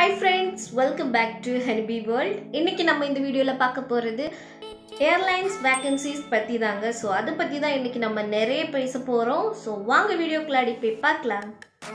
hi friends welcome back to honey bee world இன்னைக்கு நம்ம இந்த வீடியோவில் பார்க்க போகிறது ஏர்லைன்ஸ் வேக்கன்சிஸ் பற்றி தாங்க ஸோ அதை பற்றி தான் இன்னைக்கு நம்ம நிறைய பேச போகிறோம் ஸோ வாங்க வீடியோக்குள்ளாடி போய் பார்க்கலாம்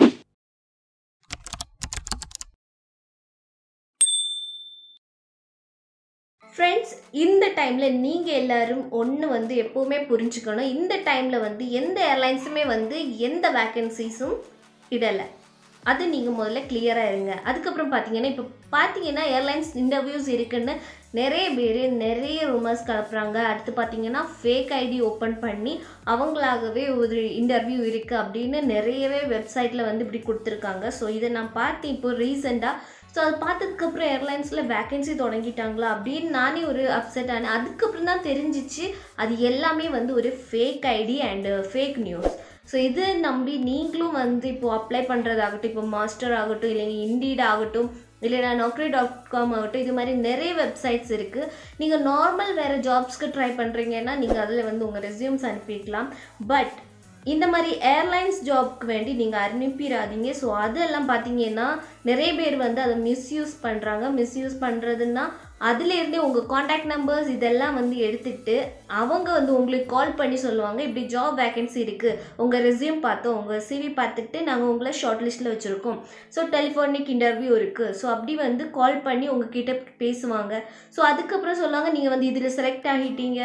ஃப்ரெண்ட்ஸ் இந்த டைமில் நீங்கள் எல்லாரும் ஒன்று வந்து எப்போவுமே புரிஞ்சுக்கணும் இந்த டைமில் வந்து எந்த ஏர்லைன்ஸுமே வந்து எந்த வேக்கன்சிஸும் இடலை அது நீங்கள் முதல்ல கிளியராக இருங்க அதுக்கப்புறம் பார்த்தீங்கன்னா இப்போ பார்த்தீங்கன்னா ஏர்லைன்ஸ் இன்டர்வியூஸ் இருக்குன்னு நிறைய பேர் நிறைய ரூமர்ஸ் கலப்புறாங்க அடுத்து பார்த்தீங்கன்னா ஃபேக் ஐடி ஓப்பன் பண்ணி அவங்களாகவே ஒரு இன்டர்வியூ இருக்குது அப்படின்னு நிறையவே வெப்சைட்டில் வந்து இப்படி கொடுத்துருக்காங்க ஸோ இதை நான் பார்த்தேன் இப்போ ரீசெண்டாக ஸோ அது பார்த்ததுக்கப்புறம் ஏர்லைன்ஸில் வேக்கன்சி தொடங்கிட்டாங்களா அப்படின்னு நானே ஒரு அப்செட் ஆனேன் அதுக்கப்புறம் தான் தெரிஞ்சிச்சு அது எல்லாமே வந்து ஒரு fake ID and fake news so இது நம்பி நீங்களும் வந்து இப்போது அப்ளை பண்ணுறதாகட்டும் இப்போ மாஸ்டர் ஆகட்டும் இல்லைங்க இண்டீட் ஆகட்டும் இல்லைனா நோக்கரி டாட் காம் ஆகட்டும் இது மாதிரி நிறைய வெப்சைட்ஸ் இருக்குது நீங்கள் நார்மல் வேறு ஜாப்ஸ்க்கு ட்ரை பண்ணுறீங்கன்னா நீங்கள் அதில் வந்து உங்கள் ரெஸ்யூம்ஸ் அனுப்பிக்கலாம் பட் இந்த மாதிரி ஏர்லைன்ஸ் ஜாப்க்கு வேண்டி நீங்கள் அனுப்பிடாதீங்க ஸோ அதெல்லாம் பார்த்தீங்கன்னா நிறைய பேர் வந்து அதை மிஸ்யூஸ் பண்ணுறாங்க மிஸ்யூஸ் பண்ணுறதுன்னா அதுலேருந்தே உங்கள் காண்டாக்ட் நம்பர்ஸ் இதெல்லாம் வந்து எடுத்துகிட்டு அவங்க வந்து உங்களுக்கு கால் பண்ணி சொல்லுவாங்க இப்படி ஜாப் வேகன்சி இருக்குது உங்கள் ரெஸ்யூம் பார்த்தோம் உங்கள் சிவி பார்த்துட்டு நாங்கள் உங்களை ஷார்ட் லிஸ்ட்டில் வச்சுருக்கோம் ஸோ டெலிஃபோனிக் இன்டர்வியூ இருக்குது ஸோ அப்படி வந்து கால் பண்ணி உங்ககிட்ட பேசுவாங்க ஸோ அதுக்கப்புறம் சொல்லுவாங்க நீங்கள் வந்து இதில் செலக்ட் ஆகிட்டீங்க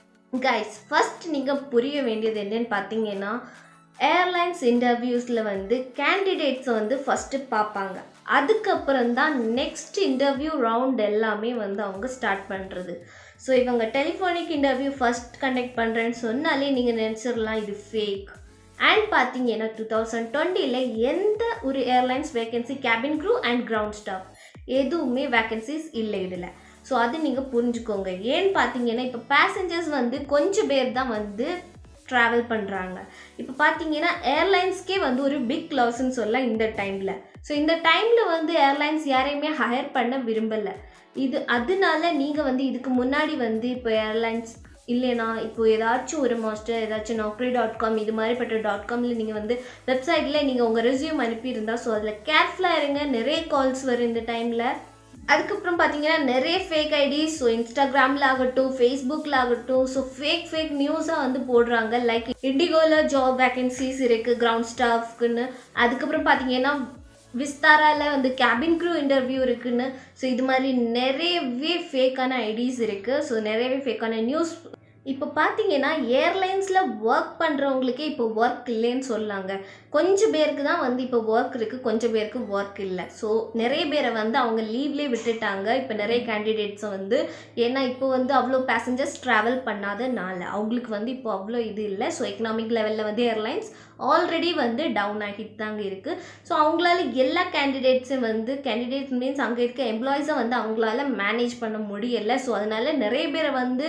கைஸ் ஃபஸ்ட் நீங்கள் புரிய வேண்டியது என்னன்னு பார்த்தீங்கன்னா ஏர்லைன்ஸ் இன்டர்வியூஸில் வந்து கேண்டிடேட்ஸை வந்து ஃபஸ்ட்டு பார்ப்பாங்க அதுக்கப்புறம் தான் நெக்ஸ்ட் இன்டர்வியூ ரவுண்ட் எல்லாமே வந்து அவங்க ஸ்டார்ட் பண்ணுறது ஸோ இவங்க டெலிஃபோனிக் இன்டர்வியூ ஃபஸ்ட் கண்டக்ட் பண்ணுறேன்னு சொன்னாலே நீங்கள் நினச்சிடலாம் இது ஃபேக் அண்ட் பார்த்தீங்கன்னா டூ தௌசண்ட் டுவெண்ட்டியில் எந்த ஒரு airlines vacancy cabin crew and ground staff எதுவுமே வேகன்சிஸ் இல்லை இதில் ஸோ அது நீங்கள் புரிஞ்சுக்கோங்க ஏன்னு பார்த்தீங்கன்னா இப்போ பேசஞ்சர்ஸ் வந்து கொஞ்சம் பேர் தான் வந்து ட்ராவல் பண்ணுறாங்க இப்போ பார்த்தீங்கன்னா ஏர்லைன்ஸ்க்கே வந்து ஒரு பிக் லாஸ்ன்னு சொல்லலாம் இந்த டைமில் ஸோ இந்த டைமில் வந்து ஏர்லைன்ஸ் யாரையுமே ஹையர் பண்ண விரும்பலை இது அதனால நீங்கள் வந்து இதுக்கு முன்னாடி வந்து இப்போ ஏர்லைன்ஸ் இல்லைனா இப்போ ஏதாச்சும் ஒரு மாஸ்டர் ஏதாச்சும் நோக்கரி டாட் காம் இது மாதிரிப்பட்ட டாட் காமில் நீங்கள் வந்து வெப்சைட்டில் நீங்கள் உங்கள் ரெஸ்யூம் அனுப்பியிருந்தா ஸோ அதில் கேர்ஃபுல்லாக இருங்க நிறைய கால்ஸ் வரும் இந்த டைமில் அதுக்கப்புறம் பார்த்தீங்கன்னா நிறைய ஃபேக் ஐடிஸ் ஸோ இன்ஸ்டாகிராமில் ஆகட்டும் ஃபேஸ்புக்கில் ஆகட்டும் ஸோ ஃபேக் ஃபேக் நியூஸாக வந்து போடுறாங்க லைக் இண்டிகோவில் ஜாப் வேகன்சிஸ் இருக்குது கிரவுண்ட் ஸ்டாஃப்க்குன்னு அதுக்கப்புறம் பார்த்தீங்கன்னா விஸ்தாராவில் வந்து கேபின் க்ரூ இன்டர்வியூ இருக்குன்னு ஸோ இது மாதிரி நிறையவே ஃபேக்கான ஐடிஸ் இருக்குது ஸோ நிறையவே ஃபேக்கான நியூஸ் இப்போ பார்த்தீங்கன்னா ஏர்லைன்ஸில் ஒர்க் பண்ணுறவங்களுக்கே இப்போ ஒர்க் இல்லைன்னு சொல்லாங்க கொஞ்சம் பேருக்கு தான் வந்து இப்போ ஒர்க் இருக்குது கொஞ்சம் பேருக்கு ஒர்க் இல்லை ஸோ நிறைய பேரை வந்து அவங்க லீவ்லேயே விட்டுட்டாங்க இப்போ நிறைய கேண்டிடேட்ஸை வந்து ஏன்னா இப்போ வந்து அவ்வளோ பேசஞ்சர்ஸ் ட்ராவல் பண்ணாதனால அவங்களுக்கு வந்து இப்போ அவ்வளோ இது இல்லை ஸோ எக்கனாமிக் லெவலில் வந்து ஏர்லைன்ஸ் ஆல்ரெடி வந்து டவுன் ஆகிட்டு தாங்க இருக்குது ஸோ அவங்களால எல்லா கேண்டிடேட்ஸும் வந்து கேண்டிடேட்ஸ் மீன்ஸ் அங்கே இருக்க எம்ப்ளாயிஸை வந்து அவங்களால மேனேஜ் பண்ண முடியலை ஸோ அதனால் நிறைய பேரை வந்து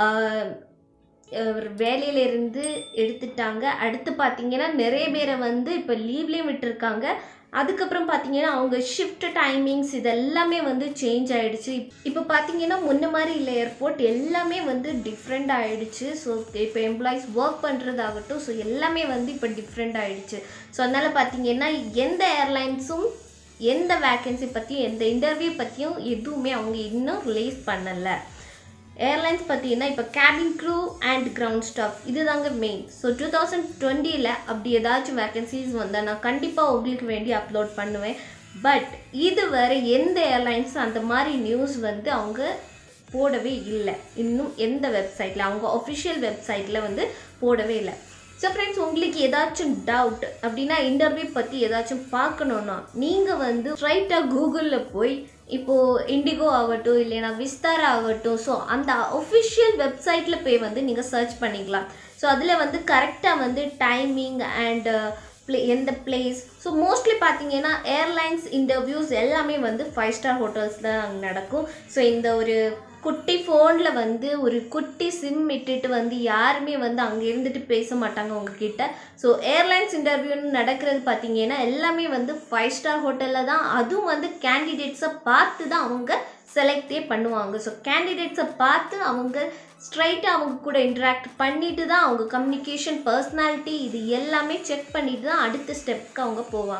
வேலையிலேருந்து எடுத்துட்டாங்க அடுத்து பார்த்தீங்கன்னா நிறைய பேரை வந்து இப்போ லீவ்லேயும் விட்டுருக்காங்க அதுக்கப்புறம் பார்த்தீங்கன்னா அவங்க ஷிஃப்ட் டைமிங்ஸ் இதெல்லாமே வந்து சேஞ்ச் ஆகிடுச்சு இப்போ பார்த்தீங்கன்னா முன்ன மாதிரி இல்லை ஏர்போர்ட் எல்லாமே வந்து டிஃப்ரெண்ட் ஆகிடுச்சு ஸோ இப்போ எம்ப்ளாயிஸ் ஒர்க் பண்ணுறதாகட்டும் ஸோ எல்லாமே வந்து இப்போ டிஃப்ரெண்ட் ஆகிடுச்சு ஸோ அதனால் பார்த்தீங்கன்னா எந்த ஏர்லைன்ஸும் எந்த வேக்கன்சி பற்றியும் எந்த இன்டர்வியூ பற்றியும் எதுவுமே அவங்க இன்னும் ரிலீஸ் பண்ணலை ஏர்லைன்ஸ் பார்த்தீங்கன்னா இப்போ cabin crew and ground staff இது தாங்க மெயின் ஸோ டூ தௌசண்ட் டுவெண்ட்டியில் அப்படி ஏதாச்சும் வேக்கன்சிஸ் வந்தால் நான் கண்டிப்பாக உங்களுக்கு வேண்டி அப்லோட் பண்ணுவேன் பட் இது வரை எந்த ஏர்லைன்ஸ் அந்த மாதிரி நியூஸ் வந்து அவங்க போடவே இல்லை இன்னும் எந்த வெப்சைட்டில் அவங்க ஒஃபிஷியல் வெப்சைட்டில் வந்து போடவே இல்லை ஸோ ஃப்ரெண்ட்ஸ் உங்களுக்கு ஏதாச்சும் டவுட் அப்படின்னா இன்டர்வியூ பற்றி ஏதாச்சும் பார்க்கணுன்னா நீங்கள் வந்து ஸ்ட்ரைட்டாக கூகுளில் போய் இப்போது இண்டிகோ ஆகட்டும் இல்லைனா விஸ்தாரா ஆகட்டும் ஸோ அந்த ஒஃபிஷியல் வெப்சைட்டில் போய் வந்து நீங்கள் சர்ச் பண்ணிக்கலாம் ஸோ அதில் வந்து கரெக்டாக வந்து டைமிங் அண்டு ப்ளே எந்த பிளேஸ் ஸோ மோஸ்ட்லி பார்த்தீங்கன்னா ஏர்லைன்ஸ் இன்டர்வியூஸ் எல்லாமே வந்து ஃபைவ் ஸ்டார் ஹோட்டல்ஸ் தான் அங்கே நடக்கும் ஸோ இந்த ஒரு குட்டி ஃபோனில் வந்து ஒரு குட்டி சிம் இட்டுட்டு வந்து யாருமே வந்து அங்கே இருந்துட்டு பேச மாட்டாங்க உங்ககிட்ட ஸோ ஏர்லைன்ஸ் இன்டர்வியூன்னு நடக்கிறது பார்த்தீங்கன்னா எல்லாமே வந்து ஃபைவ் ஸ்டார் ஹோட்டலில் தான் அதுவும் வந்து கேண்டிடேட்ஸை பார்த்து தான் அவங்க செலக்டே பண்ணுவாங்க ஸோ கேண்டிடேட்ஸை பார்த்து அவங்க ஸ்ட்ரைட்டாக அவங்க கூட இன்ட்ராக்ட் பண்ணிட்டு தான் அவங்க கம்யூனிகேஷன் பர்சனாலிட்டி இது எல்லாமே செக் பண்ணிட்டு தான் அடுத்த ஸ்டெப்க்கு அவங்க போவாங்க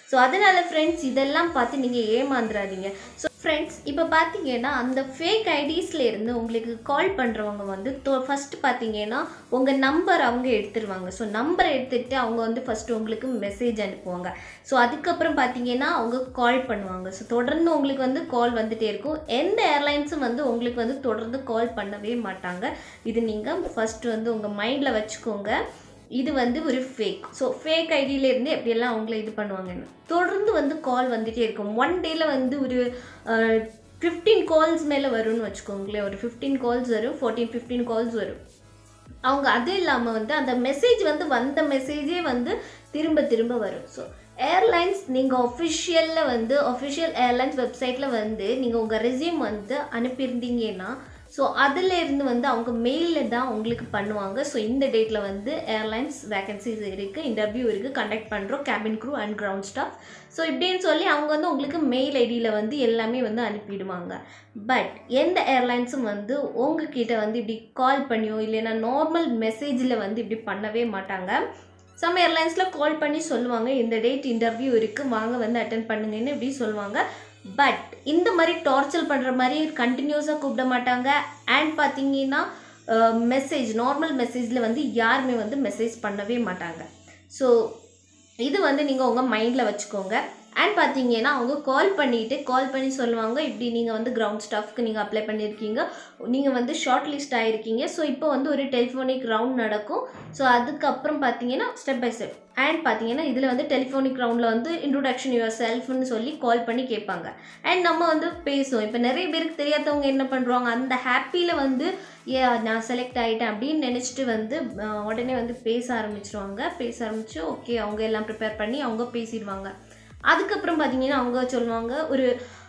ஸோ அதனால் ஃப்ரெண்ட்ஸ் இதெல்லாம் பார்த்து நீங்கள் ஏமாந்துடாதீங்க ஸோ ஃப்ரெண்ட்ஸ் இப்போ பார்த்தீங்கன்னா அந்த ஃபேக் ஐடிஸில் இருந்து உங்களுக்கு கால் பண்ணுறவங்க வந்து ஃபஸ்ட்டு பார்த்தீங்கன்னா உங்கள் நம்பர் அவங்க எடுத்துருவாங்க ஸோ நம்பர் எடுத்துகிட்டு அவங்க வந்து ஃபஸ்ட்டு உங்களுக்கு மெசேஜ் அனுப்புவாங்க ஸோ அதுக்கப்புறம் பார்த்தீங்கன்னா அவங்க கால் பண்ணுவாங்க ஸோ தொடர்ந்து உங்களுக்கு வந்து கால் வந்துகிட்டே இருக்கும் எந்த ஏர்லைன்ஸும் வந்து உங்களுக்கு வந்து தொடர்ந்து கால் பண்ணவே மாட்டாங்க இது நீங்கள் ஃபஸ்ட்டு வந்து உங்கள் மைண்டில் வச்சுக்கோங்க இது வந்து ஒரு ஃபேக் ஸோ ஃபேக் ஐடியிலேருந்து எப்படியெல்லாம் அவங்கள இது பண்ணுவாங்கன்னு தொடர்ந்து வந்து கால் வந்துகிட்டே இருக்கும் ஒன் டேயில் வந்து ஒரு ஃபிஃப்டீன் கால்ஸ் மேலே வரும்னு வச்சுக்கோங்களேன் ஒரு ஃபிஃப்டீன் கால்ஸ் வரும் ஃபோர்டீன் ஃபிஃப்டீன் கால்ஸ் வரும் அவங்க அது இல்லாமல் வந்து அந்த மெசேஜ் வந்து வந்த மெசேஜே வந்து திரும்ப திரும்ப வரும் ஸோ ஏர்லைன்ஸ் நீங்கள் ஒஃபிஷியலில் வந்து ஒஃபிஷியல் ஏர்லைன்ஸ் வெப்சைட்டில் வந்து நீங்கள் உங்கள் ரெசியூம் வந்து அனுப்பியிருந்தீங்கன்னா ஸோ அதில் இருந்து வந்து அவங்க மெயிலில் தான் உங்களுக்கு பண்ணுவாங்க ஸோ இந்த டேட்டில் வந்து ஏர்லைன்ஸ் வேகன்சிஸ் இருக்குது இன்டர்வியூ இருக்குது கண்டக்ட் பண்ணுறோம் cabin crew and ground staff so இப்படின்னு சொல்லி அவங்க வந்து உங்களுக்கு மெயில் ஐடியில் வந்து எல்லாமே வந்து அனுப்பிடுவாங்க பட் எந்த ஏர்லைன்ஸும் வந்து உங்ககிட்ட வந்து இப்படி கால் பண்ணியோ இல்லைன்னா நார்மல் மெசேஜில் வந்து இப்படி பண்ணவே மாட்டாங்க சம் ஏர்லைன்ஸில் கால் பண்ணி சொல்லுவாங்க இந்த டேட் இன்டர்வியூ இருக்குது வாங்க வந்து அட்டன் பண்ணுங்கன்னு இப்படி சொல்லுவாங்க பட் இந்த மாதிரி டார்ச்சர் பண்ணுற மாதிரி கண்டினியூஸாக கூப்பிட மாட்டாங்க அண்ட் பார்த்தீங்கன்னா மெசேஜ் நார்மல் மெசேஜில் வந்து யாருமே வந்து மெசேஜ் பண்ணவே மாட்டாங்க ஸோ இது வந்து நீங்கள் உங்கள் மைண்டில் வச்சுக்கோங்க அண்ட் பார்த்தீங்கன்னா அவங்க கால் பண்ணிவிட்டு கால் பண்ணி சொல்லுவாங்க இப்படி நீங்கள் வந்து கிரவுண்ட் ஸ்டாஃப்க்கு நீங்கள் அப்ளை பண்ணியிருக்கீங்க நீங்கள் வந்து ஷார்ட் லிஸ்ட் ஆகிருக்கீங்க ஸோ இப்போ வந்து ஒரு டெலிஃபோனிக் ரவுண்ட் நடக்கும் ஸோ அதுக்கப்புறம் பார்த்தீங்கன்னா ஸ்டெப் பை ஸ்டெப் அண்ட் பார்த்தீங்கன்னா இதில் வந்து டெலிஃபோனிக் ரவுண்டில் வந்து இன்ட்ரோடக்ஷன் யுவர் செல்ஃப்னு சொல்லி கால் பண்ணி கேட்பாங்க அண்ட் நம்ம வந்து பேசுவோம் இப்போ நிறைய பேருக்கு தெரியாதவங்க என்ன பண்ணுறாங்க அந்த ஹாப்பியில் வந்து ஏ நான் செலக்ட் ஆகிட்டேன் அப்படின்னு நினச்சிட்டு வந்து அஹ், உடனே வந்து பேச ஆரம்பிச்சிருவாங்க பேச ஆரம்பித்து ஓகே அவங்க எல்லாம் ப்ரிப்பேர் பண்ணி அவங்க பேசிடுவாங்க அதுக்கப்புறம் பார்த்தீங்கன்னா அவங்க சொல்லுவாங்க ஒரு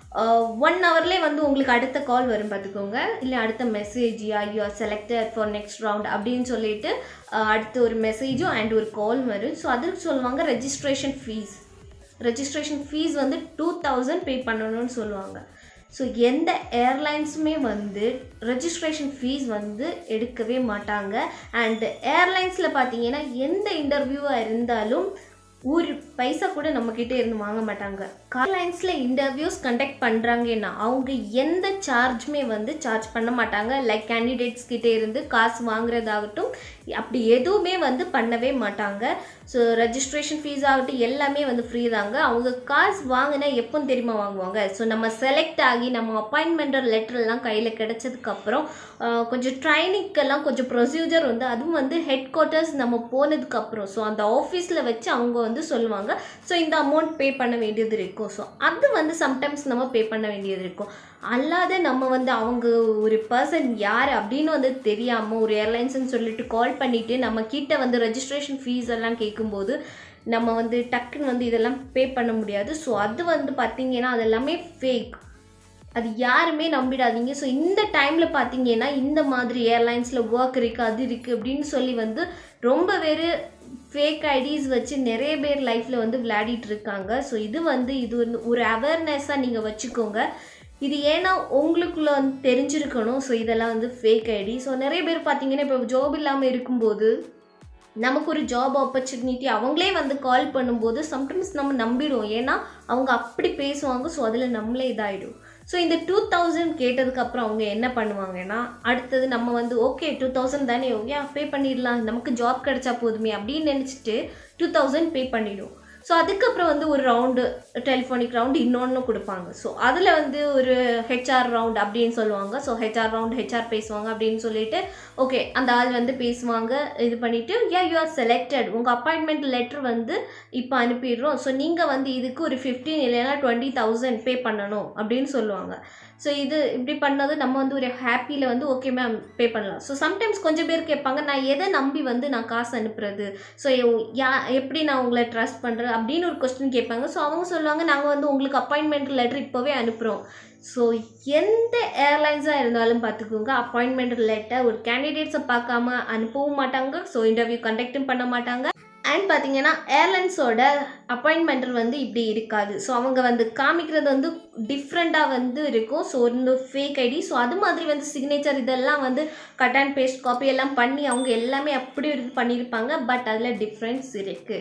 ஒன் ஹவர்லேயே வந்து உங்களுக்கு அடுத்த கால் வரும் பார்த்துக்கோங்க இல்லை அடுத்த message yeah you are selected for next round அப்படின்னு சொல்லிட்டு அஹ், அடுத்து ஒரு மெசேஜும் அண்ட் ஒரு கால் வரும் ஸோ அதுக்கு சொல்லுவாங்க ரெஜிஸ்ட்ரேஷன் ஃபீஸ் ரெஜிஸ்ட்ரேஷன் ஃபீஸ் வந்து டூ தௌசண்ட் பே பண்ணணும்னு சொல்லுவாங்க ஸோ எந்த ஏர்லைன்ஸுமே வந்து ரெஜிஸ்ட்ரேஷன் ஃபீஸ் வந்து எடுக்கவே மாட்டாங்க அண்ட் ஏர்லைன்ஸில் பார்த்தீங்கன்னா எந்த இன்டர்வியூவாக இருந்தாலும் ஒரு பைசா கூட நம்மக்கிட்ட இருந்து வாங்க மாட்டாங்க ஏர்லைன்ஸில் இன்டர்வியூஸ் கண்டக்ட் பண்ணுறாங்கன்னா அவங்க எந்த சார்ஜுமே வந்து சார்ஜ் பண்ண மாட்டாங்க லைக் கேண்டிடேட்ஸ் கிட்டே இருந்து காசு வாங்குறதாகட்டும் அப்படி எதுவுமே வந்து பண்ணவே மாட்டாங்க ஸோ ரெஜிஸ்ட்ரேஷன் ஃபீஸ் ஆகட்டும் எல்லாமே வந்து ஃப்ரீ தாங்க அவங்க காசு வாங்கினா எப்போ தெரியுமா வாங்குவாங்க ஸோ நம்ம செலக்ட் ஆகி நம்ம அப்பாயின்மெண்ட் லெட்டர்லாம் கையில் கிடைச்சதுக்கப்புறம் கொஞ்சம் ட்ரைனிங்கெல்லாம் கொஞ்சம் ப்ரொசீஜர் வந்து அதுவும் வந்து ஹெட் குவார்ட்டர்ஸ் நம்ம போனதுக்கப்புறம் ஸோ அந்த ஆஃபீஸில் வச்சு அவங்க வந்து சொல்லுவாங்க ஸோ இந்த அமௌண்ட் பே பண்ண வேண்டியது இருக்கும் ஸோ அது வந்து சம்டைம்ஸ் நம்ம பே பண்ண வேண்டியது இருக்கும் அல்லாத நம்ம வந்து அவங்க ஒரு பர்சன் யார் அப்படின்னு வந்து தெரியாமல் ஒரு ஏர்லைன்ஸ்னு சொல்லிட்டு கால் பண்ணிவிட்டு நம்ம கிட்ட வந்து ரெஜிஸ்ட்ரேஷன் ஃபீஸ் எல்லாம் கேட்கும்போது நம்ம வந்து டக்குன்னு வந்து இதெல்லாம் பே பண்ண முடியாது ஸோ அது வந்து பார்த்திங்கன்னா அது எல்லாமே ஃபேக் அது யாருமே நம்பிடாதீங்க ஸோ இந்த டைமில் பார்த்தீங்கன்னா இந்த மாதிரி ஏர்லைன்ஸில் ஒர்க் இருக்குது அது இருக்குது அப்படின்னு சொல்லி வந்து ரொம்ப பேர் ஃபேக் ஐடிஸ் வச்சு நிறைய பேர் லைஃப்பில் வந்து விளையாடிட்டு இருக்காங்க ஸோ இது வந்து இது வந்து ஒரு அவேர்னஸாக நீங்கள் வச்சுக்கோங்க இது ஏன்னா உங்களுக்குள்ள வந்து தெரிஞ்சிருக்கணும் ஸோ இதெல்லாம் வந்து ஃபேக் ஐடி ஸோ நிறைய பேர் பார்த்தீங்கன்னா இப்போ ஜாப் இல்லாமல் இருக்கும்போது நமக்கு ஒரு ஜாப் ஆப்பர்ச்சுனிட்டி அவங்களே வந்து கால் பண்ணும்போது சம்டைம்ஸ் நம்ம நம்பிடுவோம் ஏன்னா அவங்க அப்படி பேசுவாங்க ஸோ அதில் நம்மளே இதாகிடும் ஸோ இந்த டூ தௌசண்ட் கேட்டதுக்கப்புறம் அவங்க என்ன பண்ணுவாங்கன்னா அடுத்தது நம்ம வந்து ஓகே டூ தௌசண்ட் தானே ஓகே பே பண்ணிடலாம் நமக்கு ஜாப் கிடைச்சா போதுமே அப்படின்னு நினச்சிட்டு டூ தௌசண்ட் பே பண்ணிவிடும் ஸோ அதுக்கப்புறம் வந்து ஒரு ரவுண்டு டெலிஃபோனிக் ரவுண்டு இன்னொன்று கொடுப்பாங்க ஸோ அதில் வந்து ஒரு ஹெச்ஆர் ரவுண்ட் அப்படின்னு சொல்லுவாங்க ஸோ ஹெச்ஆர் ரவுண்ட் ஹெச்ஆர் பேசுவாங்க அப்படின்னு சொல்லிட்டு ஓகே அந்த ஆள் வந்து பேசுவாங்க இது பண்ணிவிட்டு யா யூ ஆர் செலக்டட் உங்கள் அப்பாயின்மெண்ட் லெட்டர் வந்து இப்போ அனுப்பிடுறோம் ஸோ நீங்கள் வந்து இதுக்கு ஒரு ஃபிஃப்டீன் இல்லைன்னா டுவெண்ட்டி தௌசண்ட் பே பண்ணணும் அப்படின்னு சொல்லுவாங்க ஸோ இது இப்படி பண்ணது நம்ம வந்து ஒரு ஹாப்பியில் வந்து ஓகே மேம் பே பண்ணலாம் ஸோ சம்டைம்ஸ் கொஞ்சம் பேர் கேட்பாங்க நான் எதை நம்பி வந்து நான் காசு அனுப்புறது ஸோ யா எப்படி நான் உங்களை ட்ரஸ்ட் பண்ணுறது அப்படின்னு ஒரு கொஸ்டின் கேட்பாங்க ஸோ அவங்க சொல்லுவாங்க நாங்கள் வந்து உங்களுக்கு அப்பாயின்மெண்ட் லெட்டர் இப்போவே அனுப்புகிறோம் ஸோ எந்த ஏர்லைன்ஸாக இருந்தாலும் பார்த்துக்கோங்க அப்பாயின்மெண்ட் லெட்டர் ஒரு கேண்டிடேட்ஸை பார்க்காம அனுப்பவும் மாட்டாங்க ஸோ இன்டர்வியூ கண்டக்டும் பண்ண மாட்டாங்க அண்ட் பார்த்தீங்கன்னா ஏர்லைன்ஸோட அப்பாயின்மெண்ட் வந்து இப்படி இருக்காது ஸோ அவங்க வந்து காமிக்கிறது வந்து டிஃப்ரெண்ட்டாக வந்து இருக்கும் ஸோ இந்த ஃபேக் ஐடி ஸோ அது மாதிரி வந்து சிக்னேச்சர் இதெல்லாம் வந்து கட் அண்ட் பேஸ்ட் காப்பி எல்லாம் பண்ணி அவங்க எல்லாமே அப்படி இது பண்ணியிருப்பாங்க பட் அதில் டிஃப்ரென்ஸ் இருக்குது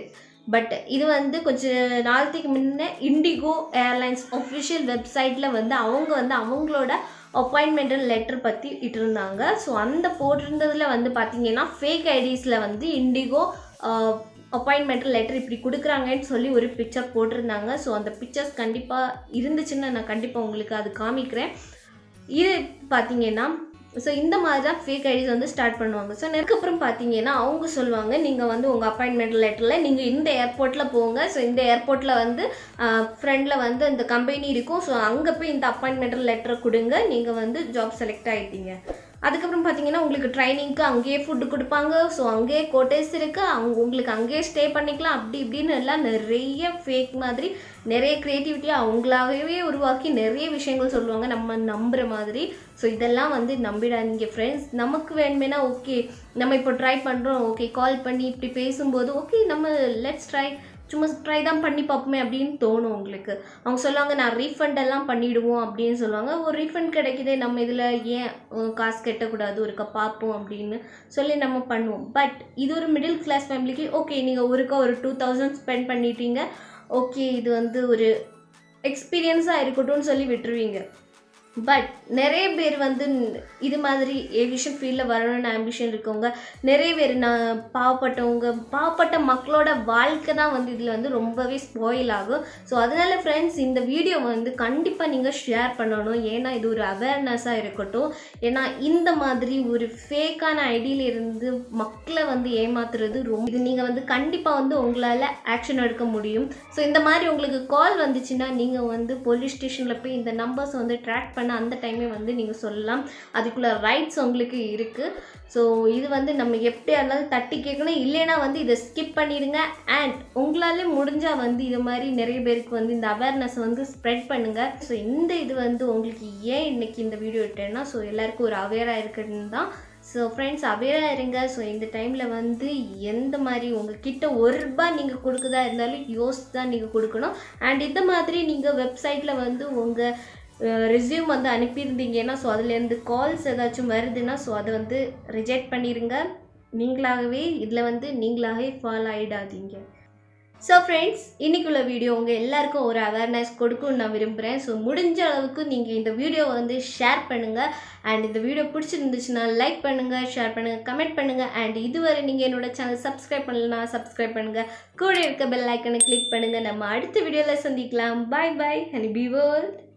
பட் இது வந்து கொஞ்ச நாளத்துக்கு முன்னே இண்டிகோ ஏர்லைன்ஸ் ஒஃபிஷியல் வெப்சைட்டில் வந்து அவங்க வந்து அவங்களோட அப்பாயின்மெண்டல் லெட்டர் பற்றி இட்டிருந்தாங்க ஸோ அந்த போட்டிருந்ததில் வந்து பார்த்தீங்கன்னா ஃபேக் ஐடிஸில் வந்து இண்டிகோ அப்பாயின்மெண்டல் லெட்டர் இப்படி கொடுக்குறாங்கன்னு சொல்லி ஒரு பிக்சர் போட்டிருந்தாங்க ஸோ அந்த பிக்சர்ஸ் கண்டிப்பாக இருந்துச்சுன்னு நான் கண்டிப்பாக உங்களுக்கு அது காமிக்கிறேன் இது பார்த்தீங்கன்னா ஸோ இந்த மாதிரி தான் ஃபேக் ஐடிஸ் வந்து ஸ்டார்ட் பண்ணுவாங்க ஸோ அதுக்கப்புறம் பார்த்தீங்கன்னா அவங்க சொல்லுவாங்க நீங்கள் வந்து உங்கள் அப்பாயின்மெண்ட் லெட்டரில் நீங்கள் இந்த ஏர்போர்ட்டில் போங்க ஸோ இந்த ஏர்போர்ட்டில் வந்து ஃப்ரெண்டில் வந்து இந்த கம்பெனி இருக்கும் ஸோ அங்கே போய் இந்த அப்பாயின்மெண்ட் லெட்டரை கொடுங்க நீங்கள் வந்து ஜாப் செலக்ட் ஆகிட்டீங்க அதுக்கப்புறம் பார்த்தீங்கன்னா உங்களுக்கு ட்ரைனிங்க்கு அங்கேயே ஃபுட்டு கொடுப்பாங்க ஸோ அங்கேயே கோட்டேஸ் இருக்குது அவங்க உங்களுக்கு அங்கேயே ஸ்டே பண்ணிக்கலாம் அப்படி இப்படின்னு எல்லாம் நிறைய ஃபேக் மாதிரி நிறைய க்ரியேட்டிவிட்டியாக அவங்களாகவே உருவாக்கி நிறைய விஷயங்கள் சொல்லுவாங்க நம்ம நம்புகிற மாதிரி ஸோ இதெல்லாம் வந்து நம்பிடாதீங்க ஃப்ரெண்ட்ஸ் நமக்கு வேணுமேனா ஓகே நம்ம இப்போ ட்ரை பண்ணுறோம் ஓகே கால் பண்ணி இப்படி பேசும்போது ஓகே நம்ம லெட்ஸ் ட்ரை சும்மா ட்ரை தான் பண்ணி பார்ப்போமே அப்படின்னு தோணும் உங்களுக்கு அவங்க சொல்லுவாங்க நான் ரீஃபண்ட் எல்லாம் பண்ணிவிடுவோம் அப்படின்னு சொல்லுவாங்க ஒரு ரீஃபண்ட் கிடைக்குதே நம்ம இதில் ஏன் அஹ், காசு கட்டக்கூடாது ஒருக்கா பார்ப்போம் அப்படின்னு சொல்லி நம்ம பண்ணுவோம் பட் இது ஒரு மிடில் கிளாஸ் ஃபேமிலிக்கு ஓகே நீங்கள் ஒருக்கா ஒரு டூ தௌசண்ட் ஸ்பெண்ட் பண்ணிட்டீங்க ஓகே இது வந்து ஒரு எக்ஸ்பீரியன்ஸாக இருக்கட்டும்னு சொல்லி விட்டுருவீங்க பட் நிறைய பேர் வந்து இது மாதிரி ஏவியேஷன் ஃபீல்டில் வரணும்னு ஆம்பிஷன் இருக்கவங்க நிறைய பேர் நான் பாவப்பட்டவங்க பாவப்பட்ட மக்களோட வாழ்க்கை தான் வந்து இதில் வந்து ரொம்பவே ஸ்பாயில் ஆகும் ஸோ அதனால ஃப்ரெண்ட்ஸ் இந்த வீடியோ வந்து கண்டிப்பாக நீங்கள் ஷேர் பண்ணணும் ஏன்னா இது ஒரு அவேர்னஸாக இருக்கட்டும் ஏன்னா இந்த மாதிரி ஒரு ஃபேக்கான ஐடியில இருந்து மக்களை வந்து ஏமாத்துறது ரொம்ப இது நீங்கள் வந்து கண்டிப்பாக வந்து உங்களால் ஆக்ஷன் எடுக்க முடியும் ஸோ இந்த மாதிரி உங்களுக்கு கால் வந்துச்சுன்னா நீங்கள் வந்து போலீஸ் ஸ்டேஷனில் போய் இந்த நம்பர்ஸ் வந்து ட்ராக் பண்ண அந்த டைமே வந்து நீங்கள் சொல்லலாம் அதுக்குள்ள ரைட்ஸ் உங்களுக்கு இருக்குது ஸோ இது வந்து நம்ம எப்படியா இருந்தாலும் தட்டி கேட்கணும் இல்லைன்னா வந்து இதை ஸ்கிப் பண்ணிடுங்க அண்ட் உங்களாலே முடிஞ்சால் வந்து இது மாதிரி நிறைய பேருக்கு வந்து இந்த அவேர்னஸ் வந்து ஸ்ப்ரெட் பண்ணுங்கள் ஸோ இந்த இது வந்து உங்களுக்கு ஏன் இன்னைக்கு இந்த வீடியோ இட்டேன்னா ஸோ எல்லாருக்கும் ஒரு அவேராக இருக்குன்னு தான் ஸோ ஃப்ரெண்ட்ஸ் அவேராக இருங்க ஸோ இந்த டைமில் வந்து எந்த மாதிரி உங்ககிட்ட ஒரு ரூபாய் நீங்கள் கொடுக்குதா இருந்தாலும் யோசித்து தான் நீங்கள் கொடுக்கணும் அண்ட் இந்த மாதிரி நீங்கள் வெப்சைட்டில் வந்து உங்கள் ரெஸ்யூம் வந்து அனுப்பியிருந்தீங்கன்னா ஸோ அதுலேருந்து கால்ஸ் ஏதாச்சும் வருதுன்னா ஸோ அதை வந்து ரிஜெக்ட் பண்ணிடுங்க நீங்களாகவே இதில் வந்து நீங்களாகவே ஃபாலோ ஆகிடாதீங்க ஸோ ஃப்ரெண்ட்ஸ் இன்னைக்குள்ள வீடியோ உங்கள் எல்லாருக்கும் ஒரு அவேர்னஸ் கொடுக்கும்னு நான் விரும்புகிறேன் ஸோ முடிஞ்ச அளவுக்கு நீங்கள் இந்த வீடியோவை வந்து ஷேர் பண்ணுங்கள் அண்ட் இந்த வீடியோ பிடிச்சிருந்துச்சுன்னா லைக் பண்ணுங்கள் ஷேர் பண்ணுங்கள் கமெண்ட் பண்ணுங்கள் அண்ட் இதுவரை நீங்கள் என்னோட சேனல் சப்ஸ்கிரைப் பண்ணலனா சப்ஸ்கிரைப் பண்ணுங்கள் கூட இருக்க பெல் ஐக்கனை கிளிக் பண்ணுங்கள் நம்ம அடுத்த வீடியோவில் சந்திக்கலாம் bye bye honey bee world